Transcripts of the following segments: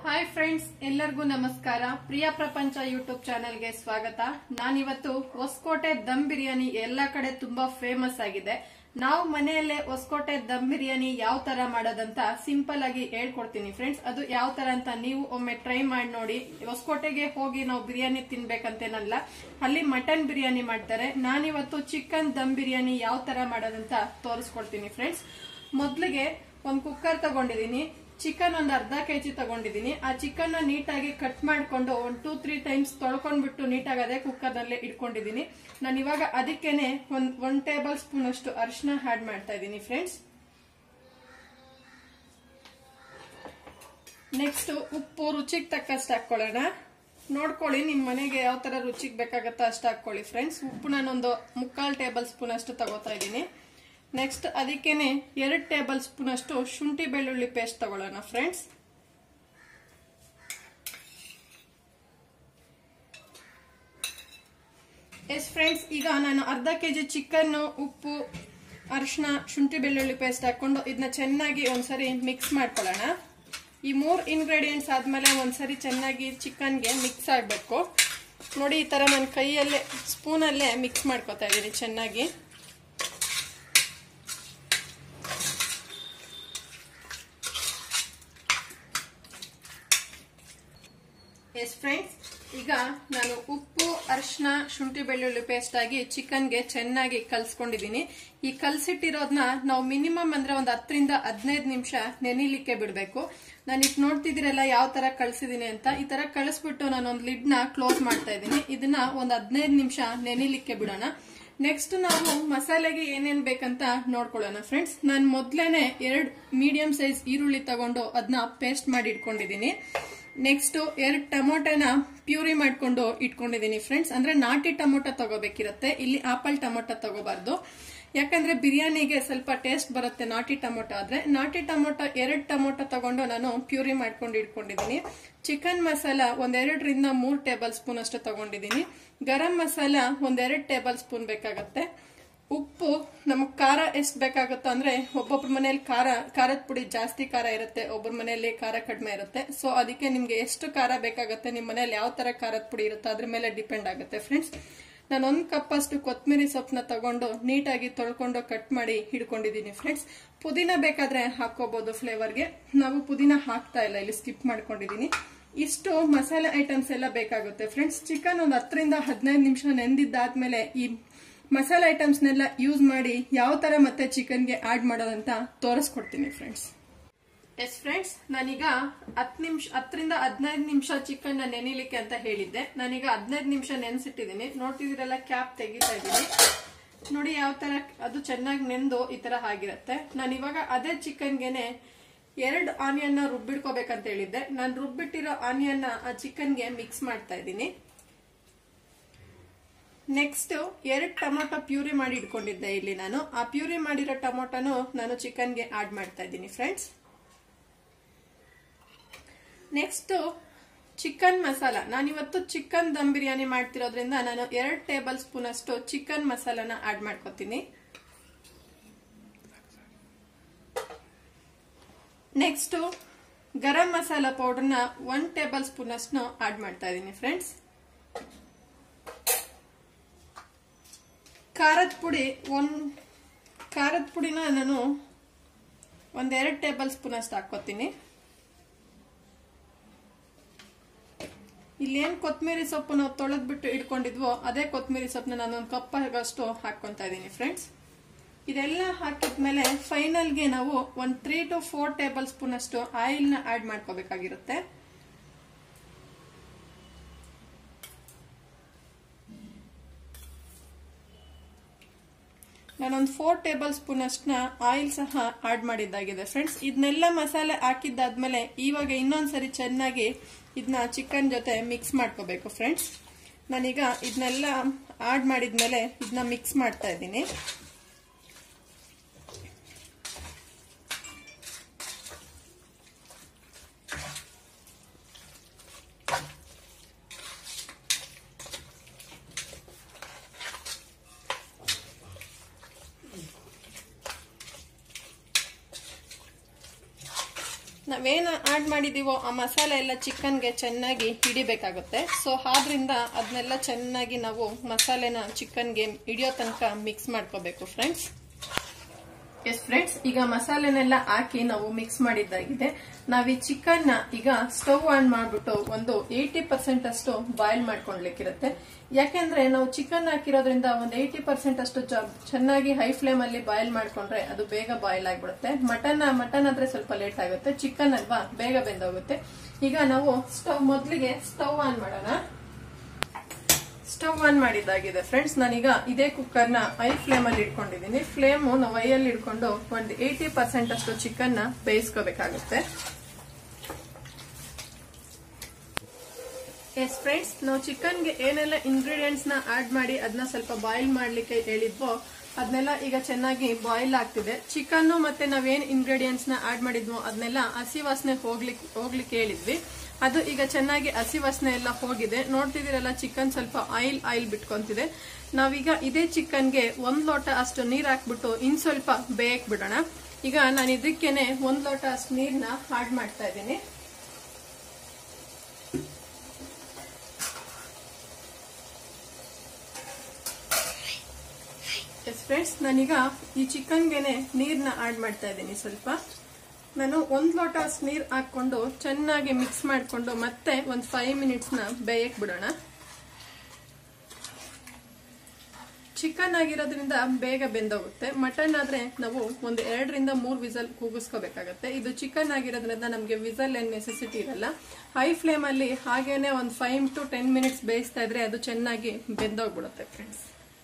hi friends ಎಲ್ಲರಿಗೂ ನಮಸ್ಕಾರ ಪ್ರಿಯ ಪ್ರಪಂಚ ಯೂಟ್ಯೂಬ್ ಚಾನೆಲ್ಗೆ ಸ್ವಾಗತ ನಾನಿವತ್ತು ಹೊಸಕೋಟೆ ದಮ್ ಬಿರಿಯಾನಿ ಎಲ್ಲಾ ಕಡೆ ತುಂಬಾ ಫೇಮಸ್ ಆಗಿದೆ ನಾವು ಮನೆಯಲ್ಲೇ ಹೊಸಕೋಟೆ ದಮ್ ಬಿರಿಯಾನಿ ಯಾವ ತರ ಮಾಡೋದಂತ ಸಿಂಪಲ್ ಆಗಿ ಹೇಳ್ಕೊಡ್ತೀನಿ ಫ್ರೆಂಡ್ಸ್ ಅದು ಯಾವ ತರ ಅಂತ ನೀವು ಒಮ್ಮೆ ಟ್ರೈ ಮಾಡಿ ನೋಡಿ ಹೊಸಕೋಟೆಗೆ ಹೋಗಿ ನಾವು ಬಿರಿಯಾನಿ ತಿನ್ಬೇಕಂತೇನಲ್ಲ ಅಲ್ಲಿ ಮಟನ್ ಬಿರಿಯಾನಿ ಮಾಡ್ತಾರೆ ನಾನಿವತ್ತು ಚಿಕನ್ ದಮ್ ಬಿರಿಯಾನಿ ಯಾವ ತರ ಮಾಡೋದಂತ ತೋರಿಸ್ಕೊಡ್ತೀನಿ ಫ್ರೆಂಡ್ಸ್ ಮೊದ್ಲಿಗೆ ಒಂದು ಕುಕ್ಕರ್ ತಗೊಂಡಿದೀನಿ ಚಿಕನ್ ಒಂದು ಅರ್ಧ ಕೆಜಿ ತಗೊಂಡಿದೀನಿ ಆ ಚಿಕನ್ ನೀಟಾಗಿ ಕಟ್ ಮಾಡ್ಕೊಂಡು ಒಂದ್ ಟೂ ತ್ರೀ ಟೈಮ್ಸ್ ತೊಳ್ಕೊಂಡ್ಬಿಟ್ಟು ನೀಟಾಗಿ ಅದೇ ಕುಕ್ಕರ್ ನಲ್ಲೇ ಇಟ್ಕೊಂಡಿದೀನಿ ನಾನು ಇವಾಗ ಅದಕ್ಕೇನೆ ಒಂದ್ ಒನ್ ಟೇಬಲ್ ಸ್ಪೂನ್ ಅಷ್ಟು ಅರಿಶಿನ ಆಡ್ ಮಾಡ್ತಾ ಇದ್ದೀನಿ ಫ್ರೆಂಡ್ಸ್ ನೆಕ್ಸ್ಟ್ ಉಪ್ಪು ರುಚಿಗೆ ತಕ್ಕಷ್ಟು ಹಾಕೊಳ್ಳೋಣ ನೋಡ್ಕೊಳ್ಳಿ ನಿಮ್ ಮನೆಗೆ ಯಾವ ತರ ರುಚಿಗೆ ಬೇಕಾಗತ್ತೋ ಅಷ್ಟು ಹಾಕೊಳ್ಳಿ ಫ್ರೆಂಡ್ಸ್ ಉಪ್ಪು ನಾನೊಂದು ಮುಕ್ಕಾಲ್ ಟೇಬಲ್ ಸ್ಪೂನ್ ಅಷ್ಟು ತಗೋತಾ ಇದ್ದೀನಿ ನೆಕ್ಸ್ಟ್ ಅದಕ್ಕೇನೆ ಎರಡು ಟೇಬಲ್ ಸ್ಪೂನ್ ಅಷ್ಟು ಶುಂಠಿ ಬೆಳ್ಳುಳ್ಳಿ ಪೇಸ್ಟ್ ತಗೊಳ್ಳೋಣ ಫ್ರೆಂಡ್ಸ್ ಎಸ್ ಫ್ರೆಂಡ್ಸ್ ಈಗ ನಾನು ಅರ್ಧ ಕೆಜಿ ಚಿಕನ್ ಉಪ್ಪು ಅರಿಶಿನ ಶುಂಠಿ ಬೆಳ್ಳುಳ್ಳಿ ಪೇಸ್ಟ್ ಹಾಕೊಂಡು ಇದನ್ನ ಚೆನ್ನಾಗಿ ಒಂದ್ಸರಿ ಮಿಕ್ಸ್ ಮಾಡ್ಕೊಳ್ಳೋಣ ಈ ಮೂರು ಇಂಗ್ರೀಡಿಯೆಂಟ್ಸ್ ಆದ್ಮೇಲೆ ಒಂದ್ಸರಿ ಚೆನ್ನಾಗಿ ಚಿಕನ್ಗೆ ಮಿಕ್ಸ್ ಆಗಬೇಕು ನೋಡಿ ಈ ತರ ನಾನು ಕೈಯಲ್ಲೇ ಸ್ಪೂನಲ್ಲೇ ಮಿಕ್ಸ್ ಮಾಡ್ಕೊತಾ ಇದ್ದೀನಿ ಚೆನ್ನಾಗಿ ಎಸ್ ಫ್ರೆಂಡ್ಸ್ ಈಗ ನಾನು ಉಪ್ಪು ಅರಿಶಿನ ಶುಂಠಿ ಬೆಳ್ಳುಳ್ಳಿ ಪೇಸ್ಟ್ ಆಗಿ ಚಿಕನ್ಗೆ ಚೆನ್ನಾಗಿ ಕಲ್ಸ್ಕೊಂಡಿದೀನಿ ಈ ಕಲ್ಸಿಟ್ಟಿರೋದನ್ನ ನಾವು ಮಿನಿಮಮ್ ಅಂದ್ರೆ ಒಂದು ಹತ್ತರಿಂದ ಹದಿನೈದು ನಿಮಿಷ ನೆನಿಲಿಕ್ಕೆ ಬಿಡಬೇಕು ನಾನು ಈಗ ನೋಡ್ತಿದ್ದೀರಲ್ಲ ಯಾವ ತರ ಕಳ್ಸಿದೀನಿ ಅಂತ ಈ ತರ ಕಳಿಸ್ಬಿಟ್ಟು ನಾನು ಒಂದು ಲಿಡ್ ನ ಕ್ಲೋಸ್ ಮಾಡ್ತಾ ಇದ್ದೀನಿ ಇದನ್ನ ಒಂದು ಹದಿನೈದು ನಿಮಿಷ ನೆನಿಲಿಕ್ಕೆ ಬಿಡೋಣ ನೆಕ್ಸ್ಟ್ ನಾವು ಮಸಾಲೆಗೆ ಏನೇನ್ ಬೇಕಂತ ನೋಡ್ಕೊಳ್ಳೋಣ ಫ್ರೆಂಡ್ಸ್ ನಾನು ಮೊದ್ಲೇನೆ ಎರಡು ಮೀಡಿಯಂ ಸೈಜ್ ಈರುಳ್ಳಿ ತಗೊಂಡು ಅದನ್ನ ಪೇಸ್ಟ್ ಮಾಡಿ ಇಟ್ಕೊಂಡಿದ್ದೀನಿ ನೆಕ್ಸ್ಟ್ ಎರಡು ಟೊಮೊಟೊನ ಪ್ಯೂರಿ ಮಾಡ್ಕೊಂಡು ಇಟ್ಕೊಂಡಿದ್ದೀನಿ ಫ್ರೆಂಡ್ಸ್ ಅಂದ್ರೆ ನಾಟಿ ಟೊಮೊಟೊ ತಗೋಬೇಕಿರುತ್ತೆ ಇಲ್ಲಿ ಆಪಲ್ ಟೊಮೊಟೊ ತಗೋಬಾರ್ದು ಯಾಕಂದ್ರೆ ಬಿರಿಯಾನಿಗೆ ಸ್ವಲ್ಪ ಟೇಸ್ಟ್ ಬರುತ್ತೆ ನಾಟಿ ಟೊಮೊಟೊ ಆದ್ರೆ ನಾಟಿ ಟೊಮೊಟೊ ಎರಡು ಟೊಮೊಟೊ ತಗೊಂಡು ನಾನು ಪ್ಯೂರಿ ಮಾಡ್ಕೊಂಡು ಇಟ್ಕೊಂಡಿದ್ದೀನಿ ಚಿಕನ್ ಮಸಾಲ ಒಂದೆರಡರಿಂದ ಮೂರು ಟೇಬಲ್ ಸ್ಪೂನ್ ಅಷ್ಟು ತಗೊಂಡಿದ್ದೀನಿ ಗರಂ ಮಸಾಲ ಒಂದೆರಡು ಟೇಬಲ್ ಸ್ಪೂನ್ ಬೇಕಾಗತ್ತೆ ಉಪ್ಪು ನಮಗ್ ಖಾರ ಎಷ್ಟು ಬೇಕಾಗುತ್ತೋ ಅಂದ್ರೆ ಒಬ್ಬೊಬ್ರ ಮನೇಲಿ ಖಾರ ಖಾರದ ಪುಡಿ ಜಾಸ್ತಿ ಖಾರ ಇರುತ್ತೆ ಒಬ್ಬರ ಮನೆಯಲ್ಲಿ ಖಾರ ಕಡಿಮೆ ಇರುತ್ತೆ ಸೊ ಅದಕ್ಕೆ ನಿಮ್ಗೆ ಎಷ್ಟು ಖಾರ ಬೇಕಾಗುತ್ತೆ ನಿಮ್ಮ ಮನೇಲಿ ಯಾವ ತರ ಖಾರದ ಪುಡಿ ಇರುತ್ತೋ ಅದ್ರ ಮೇಲೆ ಡಿಪೆಂಡ್ ಆಗುತ್ತೆ ಫ್ರೆಂಡ್ಸ್ ನಾನು ಒಂದು ಕಪ್ ಅಷ್ಟು ಕೊತ್ತಂಬರಿ ಸೊಪ್ಪನ್ನ ತಗೊಂಡು ನೀಟಾಗಿ ತೊಳ್ಕೊಂಡು ಕಟ್ ಮಾಡಿ ಹಿಡ್ಕೊಂಡಿದ್ದೀನಿ ಫ್ರೆಂಡ್ಸ್ ಪುದೀನ ಬೇಕಾದ್ರೆ ಹಾಕೋಬಹುದು ಫ್ಲೇವರ್ಗೆ ನಾವು ಪುದೀನ ಹಾಕ್ತಾ ಇಲ್ಲ ಇಲ್ಲಿ ಸ್ಕಿಪ್ ಮಾಡ್ಕೊಂಡಿದ್ದೀನಿ ಇಷ್ಟು ಮಸಾಲೆ ಐಟಮ್ಸ್ ಎಲ್ಲ ಬೇಕಾಗುತ್ತೆ ಫ್ರೆಂಡ್ಸ್ ಚಿಕನ್ ಒಂದು ಹತ್ತರಿಂದ ಹದಿನೈದು ನಿಮಿಷ ನೆಂದಿದ್ದಾದ್ಮೇಲೆ ಈ ಮಸಾಲೆ ಐಟಮ್ಸ್ನೆಲ್ಲ ಯೂಸ್ ಮಾಡಿ ಯಾವ ತರ ಮತ್ತೆ ಚಿಕನ್ಗೆ ಆಡ್ ಮಾಡೋದಂತ ತೋರಿಸ್ಕೊಡ್ತೀನಿ ಫ್ರೆಂಡ್ಸ್ ಎಸ್ ಫ್ರೆಂಡ್ಸ್ ನಾನೀಗ ಹತ್ತು ನಿಮಿಷ ಹತ್ತರಿಂದ ಹದಿನೈದು ನಿಮಿಷ ಚಿಕನ್ ನೆನಿಲಿಕ್ಕೆ ಅಂತ ಹೇಳಿದ್ದೆ ನಾನೀಗ ಹದಿನೈದು ನಿಮಿಷ ನೆನೆಸಿಟ್ಟಿದ್ದೀನಿ ನೋಡ್ತಿದ್ದೀರಲ್ಲ ಕ್ಯಾಪ್ ತೆಗಿತಾ ಇದ್ದೀನಿ ನೋಡಿ ಯಾವ ತರ ಅದು ಚೆನ್ನಾಗಿ ನೆಂದು ಈ ತರ ಆಗಿರುತ್ತೆ ನಾನು ಇವಾಗ ಅದೇ ಚಿಕನ್ಗೆನೆ ಎರಡು ಆನಿಯನ್ ರುಬ್ಬಿಡ್ಕೋಬೇಕಂತ ಹೇಳಿದ್ದೆ ನಾನು ರುಬ್ಬಿಟ್ಟಿರೋ ಆನಿಯನ್ ಆ ಚಿಕನ್ಗೆ ಮಿಕ್ಸ್ ಮಾಡ್ತಾ ಇದ್ದೀನಿ ನೆಕ್ಸ್ಟ್ ಎರಡು ಟೊಮೊಟೊ ಪ್ಯೂರಿ ಮಾಡಿ ಇಟ್ಕೊಂಡಿದ್ದೆ ಇಲ್ಲಿ ನಾನು ಆ ಪ್ಯೂರಿ ಮಾಡಿರೋ ಟೊಮೊಟೊನು ನಾನು ಚಿಕನ್ಗೆ ಆಡ್ ಮಾಡ್ತಾ ಇದ್ದೀನಿ ಫ್ರೆಂಡ್ಸ್ ನೆಕ್ಸ್ಟ್ ಚಿಕನ್ ಮಸಾಲ ನಾನಿವತ್ತು ಚಿಕನ್ ದಮ್ ಬಿರಿಯಾನಿ ಮಾಡ್ತಿರೋದ್ರಿಂದ ನಾನು ಎರಡು ಟೇಬಲ್ ಸ್ಪೂನ್ ಅಷ್ಟು ಚಿಕನ್ ಮಸಾಲಾನ ಆಡ್ ಮಾಡ್ಕೋತೀನಿ ನೆಕ್ಸ್ಟ್ ಗರಂ ಮಸಾಲ ಪೌಡರ್ನ ಒನ್ ಟೇಬಲ್ ಸ್ಪೂನ್ ಅಷ್ಟು ಆಡ್ ಮಾಡ್ತಾ ಇದ್ದೀನಿ ಫ್ರೆಂಡ್ಸ್ ಖಾರದ ಪುಡಿ ಒಂದ್ ಖಾರದ ಪುಡಿನ ನಾನು ಒಂದೆರಡು ಟೇಬಲ್ ಸ್ಪೂನ್ ಅಷ್ಟು ಹಾಕೋತೀನಿ ಇಲ್ಲೇನು ಕೊತ್ತಂಬರಿ ಸೊಪ್ಪು ನಾವು ತೊಳೆದ್ಬಿಟ್ಟು ಇಟ್ಕೊಂಡಿದ್ವೋ ಅದೇ ಕೊತ್ತಂಬರಿ ಸೊಪ್ಪನ್ನ ನಾನು ಒಂದು ಕಪ್ ಆಗಷ್ಟು ಹಾಕ್ಕೊಂತ ಇದ್ದೀನಿ ಫ್ರೆಂಡ್ಸ್ ಇದೆಲ್ಲ ಹಾಕಿದ್ಮೇಲೆ ಫೈನಲ್ಗೆ ನಾವು ಒಂದು three to four tablespoon ಅಷ್ಟು ಆಯಿಲ್ನ ಆಡ್ ಮಾಡ್ಕೋಬೇಕಾಗಿರುತ್ತೆ ನಾನೊಂದು ಫೋರ್ ಟೇಬಲ್ ಸ್ಪೂನ್ ಅಷ್ಟನ್ನ ಆಯಿಲ್ ಸಹ ಆಡ್ ಮಾಡಿದ್ದಾಗಿದೆ ಫ್ರೆಂಡ್ಸ್ ಇದನ್ನೆಲ್ಲ ಮಸಾಲೆ ಹಾಕಿದ್ದಾದ್ಮೇಲೆ ಇವಾಗ ಇನ್ನೊಂದ್ಸರಿ ಚೆನ್ನಾಗಿ ಇದನ್ನ ಚಿಕನ್ ಜೊತೆ ಮಿಕ್ಸ್ ಮಾಡ್ಕೋಬೇಕು ಫ್ರೆಂಡ್ಸ್ ನಾನೀಗ ಇದನ್ನೆಲ್ಲ ಆಡ್ ಮಾಡಿದ್ಮೇಲೆ ಇದನ್ನ ಮಿಕ್ಸ್ ಮಾಡ್ತಾ ಇದ್ದೀನಿ ನಾವೇನು ಆಡ್ ಮಾಡಿದೀವೋ ಆ ಮಸಾಲೆ ಎಲ್ಲ ಚಿಕನ್ಗೆ ಚೆನ್ನಾಗಿ ಹಿಡಿಬೇಕಾಗುತ್ತೆ ಸೊ ಆದ್ರಿಂದ ಅದನ್ನೆಲ್ಲ ಚೆನ್ನಾಗಿ ನಾವು ಮಸಾಲೆನ ಚಿಕನ್ಗೆ ಹಿಡಿಯೋ ತನಕ ಮಿಕ್ಸ್ ಮಾಡ್ಕೋಬೇಕು ಫ್ರೆಂಡ್ಸ್ ಎಸ್ ಫ್ರೆಂಡ್ಸ್ ಈಗ ಮಸಾಲೆನೆಲ್ಲ ಹಾಕಿ ನಾವು ಮಿಕ್ಸ್ ಮಾಡಿದ್ದಾಗಿದೆ ನಾವ್ ಈ ಚಿಕನ್ ನ ಈಗ ಸ್ಟವ್ ಆನ್ ಮಾಡ್ಬಿಟ್ಟು ಒಂದು ಏಯ್ಟಿ ಪರ್ಸೆಂಟ್ ಅಷ್ಟು ಬಾಯ್ಲ್ ಮಾಡ್ಕೊಳ್ಲಿಕ್ಕಿರುತ್ತೆ ಯಾಕೆಂದ್ರೆ ನಾವು ಚಿಕನ್ ಹಾಕಿರೋದ್ರಿಂದ ಒಂದು ಏಯ್ಟಿ ಪರ್ಸೆಂಟ್ ಅಷ್ಟು ಜ- ಚೆನ್ನಾಗಿ ಹೈ ಫ್ಲೇಮ್ ಅಲ್ಲಿ ಬಾಯ್ಲ್ ಮಾಡ್ಕೊಂಡ್ರೆ ಅದು ಬೇಗ ಬಾಯ್ಲ್ ಆಗ್ಬಿಡುತ್ತೆ ಮಟನ್ ಮಟನ್ ಆದ್ರೆ ಸ್ವಲ್ಪ ಲೇಟ್ ಆಗುತ್ತೆ ಚಿಕನ್ ಅಲ್ವಾ ಬೇಗ ಬೆಂದೋಗುತ್ತೆ ಈಗ ನಾವು ಸ್ಟವ್ ಮೊದಲಿಗೆ ಸ್ಟವ್ ಆನ್ ಮಾಡೋಣ ಸ್ಟವ್ ಆನ್ ಮಾಡಿದ್ದಾಗಿದೆ ಫ್ರೆಂಡ್ಸ್ ನಾನೀಗ ಇದೇ ಕುಕ್ಕರ್ ನ ಐ ಫ್ಲೇಮ್ ಅಲ್ಲಿ ಇಟ್ಕೊಂಡಿದ್ದೀನಿ ಫ್ಲೇಮ್ ನಾವು ಐಯಲ್ಲಿ ಇಟ್ಕೊಂಡು ಒಂದು ಏಯ್ಟಿ ಪರ್ಸೆಂಟ್ ಅಷ್ಟು ಚಿಕನ್ ನ ಬೇಯಿಸ್ಕೋಬೇಕಾಗುತ್ತೆ ಎಸ್ ಫ್ರೆಂಡ್ಸ್ ನಾವು ಚಿಕನ್ಗೆ ಏನೆಲ್ಲ ಇಂಗ್ರೀಡಿಯೆಂಟ್ಸ್ ನ ಆಡ್ ಮಾಡಿ ಅದನ್ನ ಸ್ವಲ್ಪ ಬಾಯ್ಲ್ ಮಾಡ್ಲಿಕ್ಕೆ ಹೇಳಿದ್ವೋ ಅದನ್ನೆಲ್ಲ ಈಗ ಚೆನ್ನಾಗಿ ಬಾಯ್ಲ್ ಆಗ್ತಿದೆ ಚಿಕನ್ ಮತ್ತೆ ನಾವೇನ್ ಇಂಗ್ರೀಡಿಯೆಂಟ್ಸ್ ನ ಆಡ್ ಮಾಡಿದ್ವೋ ಅದನ್ನೆಲ್ಲ ಹಸಿ ವಾಸನೆ ಹೋಗ್ಲಿಕ್ಕೆ ಹೋಗ್ಲಿಕ್ಕೆ ಹೇಳಿದ್ವಿ ಅದು ಈಗ ಚೆನ್ನಾಗಿ ಹಸಿ ವಾಸನೆ ಎಲ್ಲ ಹೋಗಿದೆ ನೋಡ್ತಿದ್ದೀರಲ್ಲ ಚಿಕನ್ ಸ್ವಲ್ಪ ಆಯಿಲ್ ಆಯಿಲ್ ಬಿಟ್ಕೊಂತಿದೆ ನಾವೀಗ ಇದೇ ಚಿಕನ್ಗೆ ಒಂದ್ ಲೋಟ ಅಷ್ಟು ನೀರ್ ಹಾಕ್ಬಿಟ್ಟು ಇನ್ ಸ್ವಲ್ಪ ಬೇಯಕ್ ಬಿಡೋಣ ಈಗ ನಾನು ಇದಕ್ಕೇನೆ ಒಂದ್ ಲೋಟ ಅಷ್ಟು ನೀರ್ನ ಆಡ್ ಮಾಡ್ತಾ ಇದ್ದೀನಿ ಎಸ್ ಫ್ರೆಂಡ್ಸ್ ನಾನೀಗ ಈ ಚಿಕನ್ಗೆನೆ ನೀರ್ನ ಆಡ್ ಮಾಡ್ತಾ ಇದ್ದೀನಿ ಸ್ವಲ್ಪ ನಾನು ಒಂದ್ ಲೋಟ ಅಷ್ಟು ನೀರ್ ಹಾಕೊಂಡು ಚೆನ್ನಾಗಿ ಮಿಕ್ಸ್ ಮಾಡ್ಕೊಂಡು ಮತ್ತೆ ಒಂದ್ ಫೈವ್ ಮಿನಿಟ್ಸ್ ನ ಬೇಯಕ್ ಬಿಡೋಣ ಚಿಕನ್ ಆಗಿರೋದ್ರಿಂದ ಬೇಗ ಬೆಂದೋಗುತ್ತೆ ಮಟನ್ ಆದ್ರೆ ನಾವು ಒಂದು ಎರಡರಿಂದ ಮೂರ್ ವಿಸಲ್ ಕೂಗಿಸ್ಕೋಬೇಕಾಗತ್ತೆ ಇದು ಚಿಕನ್ ಆಗಿರೋದ್ರಿಂದ ನಮಗೆ ವಿಸಲ್ ಏನ್ ನೆಸೆಸಿಟಿ ಇರಲ್ಲ ಹೈ ಫ್ಲೇಮ್ ಅಲ್ಲಿ ಹಾಗೇನೆ ಒಂದು ಫೈವ್ ಟು ಟೆನ್ ಮಿನಿಟ್ಸ್ ಬೇಯಿಸ್ತಾ ಇದ್ರೆ ಅದು ಚೆನ್ನಾಗಿ ಬೆಂದೋಗ್ಬಿಡುತ್ತೆ ಫ್ರೆಂಡ್ಸ್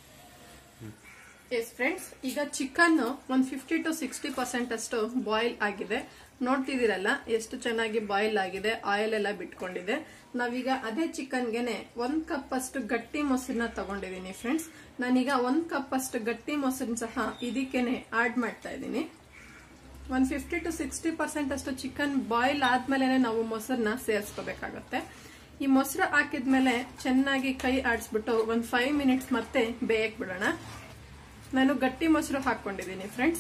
ಎಸ್ ಫ್ರೆಂಡ್ಸ್ ಈಗ ಚಿಕನ್ ಒಂದ್ ಫಿಫ್ಟಿ ಟು ಸಿಕ್ಸ್ಟಿ ಪರ್ಸೆಂಟ್ ಅಷ್ಟು ಬಾಯ್ಲ್ ಆಗಿದೆ ನೋಡ್ತಿದ್ದೀರಲ್ಲ ಎಷ್ಟು ಚೆನ್ನಾಗಿ ಬಾಯ್ಲ್ ಆಗಿದೆ ಆಯಿಲ್ ಎಲ್ಲ ಬಿಟ್ಕೊಂಡಿದೆ ನಾವೀಗ ಅದೇ ಚಿಕನ್ಗೆನೆ ಒಂದ್ ಕಪ್ ಅಷ್ಟು ಗಟ್ಟಿ ಮೊಸರನ್ನ ತಗೊಂಡಿದ್ದೀನಿ ಫ್ರೆಂಡ್ಸ್ ನಾನೀಗ ಒಂದ್ ಕಪ್ ಅಷ್ಟು ಗಟ್ಟಿ ಮೊಸರನ್ನ ಸಹ ಇದಕ್ಕೇನೆ ಆಡ್ ಮಾಡ್ತಾ ಇದ್ದೀನಿ ಒಂದ್ ಫಿಫ್ಟಿ ಟು ಸಿಕ್ಸ್ಟಿ ಪರ್ಸೆಂಟ್ ಅಷ್ಟು ಚಿಕನ್ ಬಾಯ್ಲ್ ಆದ್ಮೇಲೆ ನಾವು ಮೊಸರನ್ನ ಸೇರಿಸ್ಕೋಬೇಕಾಗತ್ತೆ ಈ ಮೊಸರು ಹಾಕಿದ್ಮೇಲೆ ಚೆನ್ನಾಗಿ ಕೈ ಆಡಿಸ್ಬಿಟ್ಟು ಒಂದ್ ಫೈವ್ ಮಿನಿಟ್ಸ್ ಮತ್ತೆ ಬೇಯಕ್ ಬಿಡೋಣ ನಾನು ಗಟ್ಟಿ ಮೊಸರು ಹಾಕೊಂಡಿದ್ದೀನಿ ಫ್ರೆಂಡ್ಸ್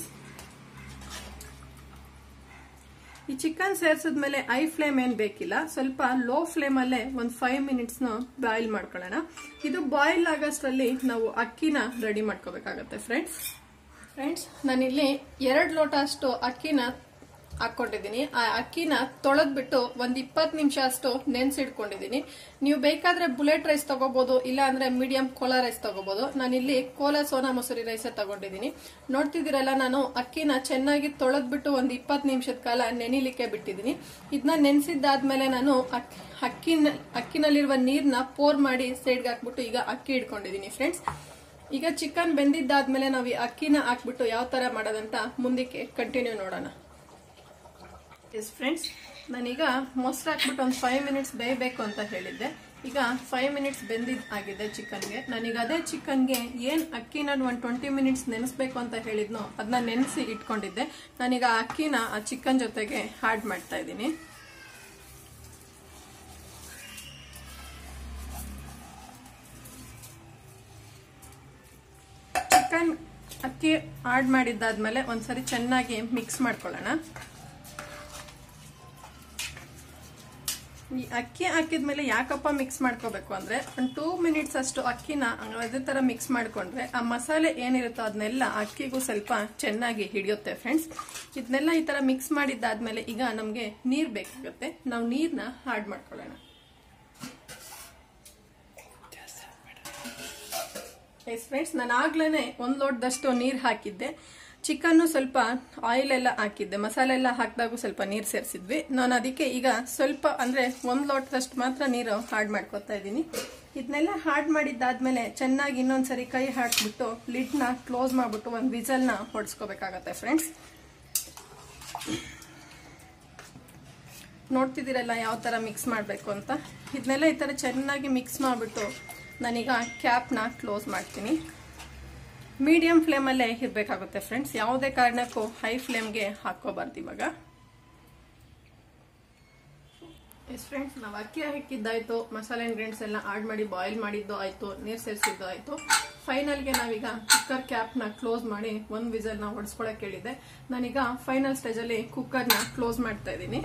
ಈ ಚಿಕನ್ ಸೇರ್ಸಿದ್ಮೇಲೆ ಐ ಫ್ಲೇಮ್ ಏನ್ ಬೇಕಿಲ್ಲ ಸ್ವಲ್ಪ ಲೋ ಫ್ಲೇಮ್ ಅಲ್ಲೇ ಒಂದ್ ಫೈವ್ ಮಿನಿಟ್ಸ್ ನ ಬಾಯ್ಲ್ ಮಾಡ್ಕೊಳ್ಳೋಣ ಇದು ಬಾಯ್ಲ್ ಆಗೋಷ್ಟರಲ್ಲಿ ನಾವು ಅಕ್ಕಿನ ರೆಡಿ ಮಾಡ್ಕೋಬೇಕಾಗತ್ತೆ ಫ್ರೆಂಡ್ಸ್ ಫ್ರೆಂಡ್ಸ್ ನಾನಿಲ್ಲಿ ಎರಡ್ ಲೋಟ ಅಷ್ಟು ಅಕ್ಕಿನ ಹಾಕೊಂಡಿದ್ದೀನಿ ಆ ಅಕ್ಕಿನ ತೊಳೆದ್ಬಿಟ್ಟು ಒಂದ್ ಇಪ್ಪತ್ ನಿಮಿಷ ಅಷ್ಟು ನೆನ್ಸಿಡ್ಕೊಂಡಿದ್ದೀನಿ ನೀವು ಬೇಕಾದ್ರೆ ಬುಲೆಟ್ ರೈಸ್ ತಗೋಬಹುದು ಇಲ್ಲ ಅಂದ್ರೆ ಮೀಡಿಯಂ ಕೋಲಾ ರೈಸ್ ತಗೋಬಹುದು ನಾನಿಲ್ಲಿ ಕೋಲಾ ಸೋನಾ ಮಸೂರಿ ರೈಸ್ ತಗೊಂಡಿದ್ದೀನಿ ನೋಡ್ತಿದ್ದೀರಲ್ಲ ನಾನು ಅಕ್ಕಿನ ಚೆನ್ನಾಗಿ ತೊಳೆದ್ಬಿಟ್ಟು ಒಂದ್ ಇಪ್ಪತ್ ನಿಮಿಷದ ಕಾಲ ನೆನಿಲಿಕ್ಕೆ ಬಿಟ್ಟಿದ್ದೀನಿ ಇದನ್ನ ನೆನೆಸಿದ್ದಾದ್ಮೇಲೆ ನಾನು ಅಕ್- ಅಕ್ಕಿನ ಅಕ್ಕಿನಲ್ಲಿರುವ ನೀರ್ನ ಪೋರ್ ಮಾಡಿ ಸೈಡ್ಗೆ ಹಾಕ್ಬಿಟ್ಟು ಈಗ ಅಕ್ಕಿ ಇಟ್ಕೊಂಡಿದ್ದೀನಿ ಫ್ರೆಂಡ್ಸ್ ಈಗ ಚಿಕನ್ ಬೆಂದಿದ್ದಾದ್ಮೇಲೆ ನಾವು ಈ ಅಕ್ಕಿನ ಹಾಕ್ಬಿಟ್ಟು ಯಾವ ತರ ಮಾಡೋದಂತ ಮುಂದಕ್ಕೆ ಕಂಟಿನ್ಯೂ ನೋಡೋಣ ಎಸ್ ಫ್ರೆಂಡ್ಸ್ ನಾನೀಗ ಮೊಸರು ಹಾಕ್ಬಿಟ್ಟು ಒಂದು ಫೈವ್ ಮಿನಿಟ್ಸ್ ಬೇಯಬೇಕು ಅಂತ ಹೇಳಿದ್ದೆ ಈಗ ಫೈವ್ ಮಿನಿಟ್ಸ್ ಬೆಂದಿದ್ ಆಗಿದೆ ಚಿಕನ್ಗೆ ನಾನೀಗ ಅದೇ ಚಿಕನ್ಗೆ ಏನ್ ಅಕ್ಕಿನ ಒಂದು ಟ್ವೆಂಟಿ ಮಿನಿಟ್ಸ್ ನೆನೆಸ್ಬೇಕು ಅಂತ ಹೇಳಿದ್ನೋ ಅದನ್ನ ನೆನೆಸಿ ಇಟ್ಕೊಂಡಿದ್ದೆ ನಾನೀಗ ಆ ಅಕ್ಕಿನ ಆ ಚಿಕನ್ ಜೊತೆಗೆ ಆಡ್ ಮಾಡ್ತಾ ಇದ್ದೀನಿ ಚಿಕನ್ ಅಕ್ಕಿ ಆಡ್ ಮಾಡಿದ್ದಾದ್ಮೇಲೆ ಒಂದ್ಸರಿ ಚೆನ್ನಾಗಿ ಮಿಕ್ಸ್ ಮಾಡ್ಕೊಳ್ಳೋಣ ಈ ಅಕ್ಕಿ ಹಾಕಿದ್ಮೇಲೆ ಯಾಕಪ್ಪ ಮಿಕ್ಸ್ ಮಾಡ್ಕೋಬೇಕು ಅಂದ್ರೆ ಒಂದು ಟೂ ಮಿನಿಟ್ಸ್ ಅಷ್ಟು ಅಕ್ಕಿನ ಅದೇ ತರ ಮಿಕ್ಸ್ ಮಾಡ್ಕೊಂಡ್ರೆ ಆ ಮಸಾಲೆ ಏನಿರುತ್ತೋ ಅದನ್ನೆಲ್ಲ ಅಕ್ಕಿಗೂ ಸ್ವಲ್ಪ ಚೆನ್ನಾಗಿ ಹಿಡಿಯುತ್ತೆ ಫ್ರೆಂಡ್ಸ್ ಇದನ್ನೆಲ್ಲ ಈ ತರ ಮಿಕ್ಸ್ ಮಾಡಿದ್ದಾದ್ಮೇಲೆ ಈಗ ನಮ್ಗೆ ನೀರ್ ಬೇಕಾಗುತ್ತೆ ನಾವು ನೀರ್ನ ಆಡ್ ಮಾಡ್ಕೊಳ್ಳೋಣ ಎಸ್ ಫ್ರೆಂಡ್ಸ್ ನಾನು ಆಗ್ಲೇನೆ ಒಂದ್ ಲೋಟದಷ್ಟು ನೀರ್ ಹಾಕಿದ್ದೆ ಚಿಕನ್ ಸ್ವಲ್ಪ ಆಯಿಲ್ ಎಲ್ಲ ಹಾಕಿದ್ದೆ ಮಸಾಲೆ ಎಲ್ಲ ಹಾಕಿದಾಗೂ ಸ್ವಲ್ಪ ನೀರ್ ಸೇರಿಸಿದ್ವಿ ನಾನು ಅದಕ್ಕೆ ಈಗ ಸ್ವಲ್ಪ ಅಂದ್ರೆ ಒಂದ್ ಲೋಟದಷ್ಟು ಮಾತ್ರ ನೀರು ಹಾಡ್ ಮಾಡ್ಕೊತಾ ಇದ್ದೀನಿ ಇದನ್ನೆಲ್ಲ ಹಾಡ್ ಮಾಡಿದ್ದಾದ್ಮೇಲೆ ಚೆನ್ನಾಗಿ ಇನ್ನೊಂದ್ಸರಿ ಕೈ ಹಾಕ್ಬಿಟ್ಟು ಲಿಡ್ನ ಕ್ಲೋಸ್ ಮಾಡ್ಬಿಟ್ಟು ಒಂದು ವಿಸಲ್ನ ಹೊಡ್ಸ್ಕೋಬೇಕಾಗತ್ತೆ ಫ್ರೆಂಡ್ಸ್ ನೋಡ್ತಿದ್ದೀರಲ್ಲ ಯಾವ ತರ ಮಿಕ್ಸ್ ಮಾಡಬೇಕು ಅಂತ ಇದನ್ನೆಲ್ಲ ಈ ತರ ಚೆನ್ನಾಗಿ ಮಿಕ್ಸ್ ಮಾಡಿಬಿಟ್ಟು ನಾನೀಗ ಕ್ಯಾಪ್ನ ಕ್ಲೋಸ್ ಮಾಡ್ತೀನಿ ಮೀಡಿಯಂ ಫ್ಲೇಮಲ್ಲೇ ಇರಬೇಕಾಗುತ್ತೆ ಫ್ರೆಂಡ್ಸ್ ಯಾವುದೇ ಕಾರಣಕ್ಕೂ ಹೈ ಫ್ಲೇಮ್ಗೆ ಹಾಕೋಬಾರ್ದು ಇವಾಗ ಎಸ್ ಫ್ರೆಂಡ್ಸ್ ನಾವು ಅಕ್ಕಿ ಹಾಕಿದ್ದಾಯ್ತು ಮಸಾಲೆ ಇಂಗ್ರೀಡಿಯೆಂಟ್ಸ್ ಎಲ್ಲ ಆಡ್ ಮಾಡಿ ಬಾಯ್ಲ್ ಮಾಡಿದ್ದು ಆಯ್ತು ನೀರು ಸೇರಿಸಿದ್ದು ಆಯ್ತು ಫೈನಲ್ಗೆ ನಾವೀಗ ಕುಕ್ಕರ್ ಕ್ಯಾಪ್ನ ಕ್ಲೋಸ್ ಮಾಡಿ ಒಂದು ವಿಸಲ್ನ ಹೊಡೆಸ್ಕೊಳಕ್ ಹೇಳಿದೆ ನಾನೀಗ ಫೈನಲ್ ಸ್ಟೇಜಲ್ಲಿ ಕುಕ್ಕರ್ನ ಕ್ಲೋಸ್ ಮಾಡ್ತಾ ಇದ್ದೀನಿ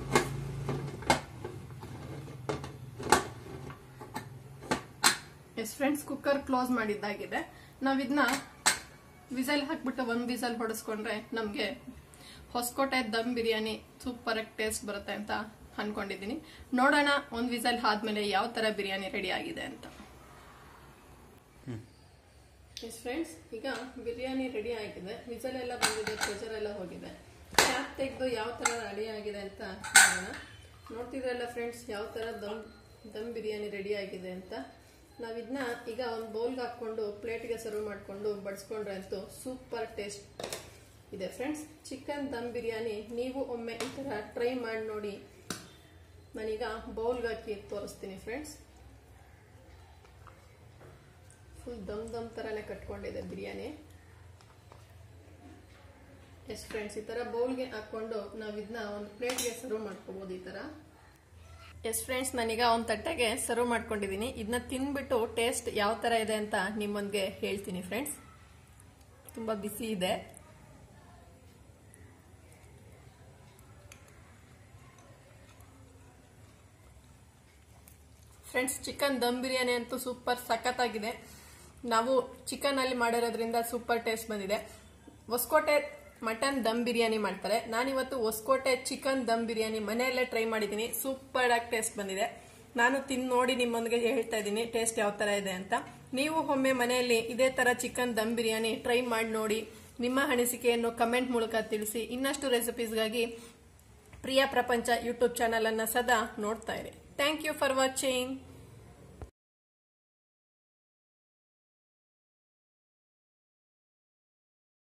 ಎಸ್ ಫ್ರೆಂಡ್ಸ್ ಕುಕ್ಕರ್ ಕ್ಲೋಸ್ ಮಾಡಿದ್ದಾಗಿದೆ ನಾವಿದ್ನ ವಿಸಲ್ ಹಾಕ್ಬಿಟ್ಟು ಒಂದು ವಿಸಲ್ ಹೊಡೆಸ್ಕೊಂಡ್ರೆ ನಮಗೆ ಹೊಸಕೋಟೆ ದಮ್ ಬಿರಿಯಾನಿ ಸೂಪರ್ ಆಗಿ ಟೇಸ್ಟ್ ಬರುತ್ತೆ ಅಂತ ಅನ್ಕೊಂಡಿದ್ದೀನಿ ನೋಡೋಣ ಒಂದು ವಿಸಲ್ ಆದ್ಮೇಲೆ ಯಾವ ತರ ಬಿರಿಯಾನಿ ರೆಡಿ ಆಗಿದೆ ಅಂತ ಎಸ್ ಫ್ರೆಂಡ್ಸ್ ಈಗ ಬಿರಿಯಾನಿ ರೆಡಿ ಆಗಿದೆ ವಿಸಲ್ ಎಲ್ಲ ಬಂದಿದೆ ಪ್ರೆಷರ್ ಎಲ್ಲ ಹೋಗಿದೆ ಕ್ಯಾಪ್ ತೆಗೆದು ಯಾವ ತರ ರೆಡಿ ಆಗಿದೆ ಅಂತ ನೋಡೋಣ ನೋಡ್ತಿದ್ರಲ್ಲ ಫ್ರೆಂಡ್ಸ್ ಯಾವ ತರ ದಮ್ ದಮ್ ಬಿರಿಯಾನಿ ರೆಡಿ ಆಗಿದೆ ಅಂತ ನಾವಿದ್ನ ಈಗ ಒಂದು ಬೌಲ್ಗೆ ಹಾಕೊಂಡು ಪ್ಲೇಟ್ಗೆ ಸರ್ವ್ ಮಾಡಿಕೊಂಡು ಬಡಿಸ್ಕೊಂಡ್ರೆ ಅಂತೂ ಸೂಪರ್ ಟೇಸ್ಟ್ ಇದೆ ಫ್ರೆಂಡ್ಸ್ ಚಿಕನ್ ದಮ್ ಬಿರಿಯಾನಿ ನೀವು ಒಮ್ಮೆ ಈ ಥರ ಟ್ರೈ ಮಾಡಿ ನೋಡಿ ನಾನೀಗ ಬೌಲ್ಗೆ ಹಾಕಿ ತೋರಿಸ್ತೀನಿ ಫ್ರೆಂಡ್ಸ್ ಫುಲ್ ದಮ್ ದಮ್ ಥರನೇ ಕಟ್ಕೊಂಡಿದೆ ಬಿರಿಯಾನಿ ಎಸ್ ಫ್ರೆಂಡ್ಸ್ ಈ ಥರ ಬೌಲ್ಗೆ ಹಾಕ್ಕೊಂಡು ನಾವು ಇದನ್ನ ಒಂದು ಪ್ಲೇಟ್ಗೆ ಸರ್ವ್ ಮಾಡ್ಕೋಬೋದು ಈ ಥರ ಎಸ್ ಫ್ರೆಂಡ್ಸ್ ನಾನೀಗ ಒಂದು ತಟ್ಟೆಗೆ ಸರ್ವ್ ಮಾಡ್ಕೊಂಡಿದ್ದೀನಿ ಇದನ್ನ ತಿನ್ಬಿಟ್ಟು ಟೇಸ್ಟ್ ಯಾವ ಥರ ಇದೆ ಅಂತ ನಿಮ್ಮೊಂದಿಗೆ ಹೇಳ್ತೀನಿ ಫ್ರೆಂಡ್ಸ್ ತುಂಬ ಬಿಸಿ ಇದೆ ಫ್ರೆಂಡ್ಸ್ ಚಿಕನ್ ದಮ್ ಬಿರಿಯಾನಿ ಅಂತೂ ಸೂಪರ್ ಸಖತ್ತಾಗಿದೆ ನಾವು ಚಿಕನ್ ಅಲ್ಲಿ ಮಾಡಿರೋದ್ರಿಂದ ಸೂಪರ್ ಟೇಸ್ಟ್ ಬಂದಿದೆ ಹೊಸಕೋಟೆ ಮಟನ್ ದಮ್ ಬಿರಿಯಾನಿ ಮಾಡ್ತಾರೆ ನಾನಿವತ್ತು ಹೊಸಕೋಟೆ ಚಿಕನ್ ದಮ್ ಬಿರಿಯಾನಿ ಮನೆಯಲ್ಲೇ ಟ್ರೈ ಮಾಡಿದ್ದೀನಿ ಸೂಪರ್ ಆಗಿ ಟೇಸ್ಟ್ ಬಂದಿದೆ ನಾನು ತಿಂದು ನೋಡಿ ನಿಮ್ಮೊಂದಿಗೆ ಹೇಳ್ತಾ ಇದ್ದೀನಿ ಟೇಸ್ಟ್ ಯಾವ ತರ ಇದೆ ಅಂತ ನೀವು ಒಮ್ಮೆ ಮನೆಯಲ್ಲಿ ಇದೇ ತರ ಚಿಕನ್ ದಮ್ ಬಿರಿಯಾನಿ ಟ್ರೈ ಮಾಡಿ ನೋಡಿ ನಿಮ್ಮ ಅನಿಸಿಕೆಯನ್ನು ಕಮೆಂಟ್ ಮೂಲಕ ತಿಳಿಸಿ ಇನ್ನಷ್ಟು ರೆಸಿಪೀಸ್ಗಾಗಿ ಪ್ರಿಯ ಪ್ರಪಂಚ ಯೂಟ್ಯೂಬ್ ಚಾನಲ್ ಅನ್ನ ಸದಾ ನೋಡ್ತಾ ಇರಿ ಥ್ಯಾಂಕ್ ಯು ಫಾರ್ ವಾಚಿಂಗ್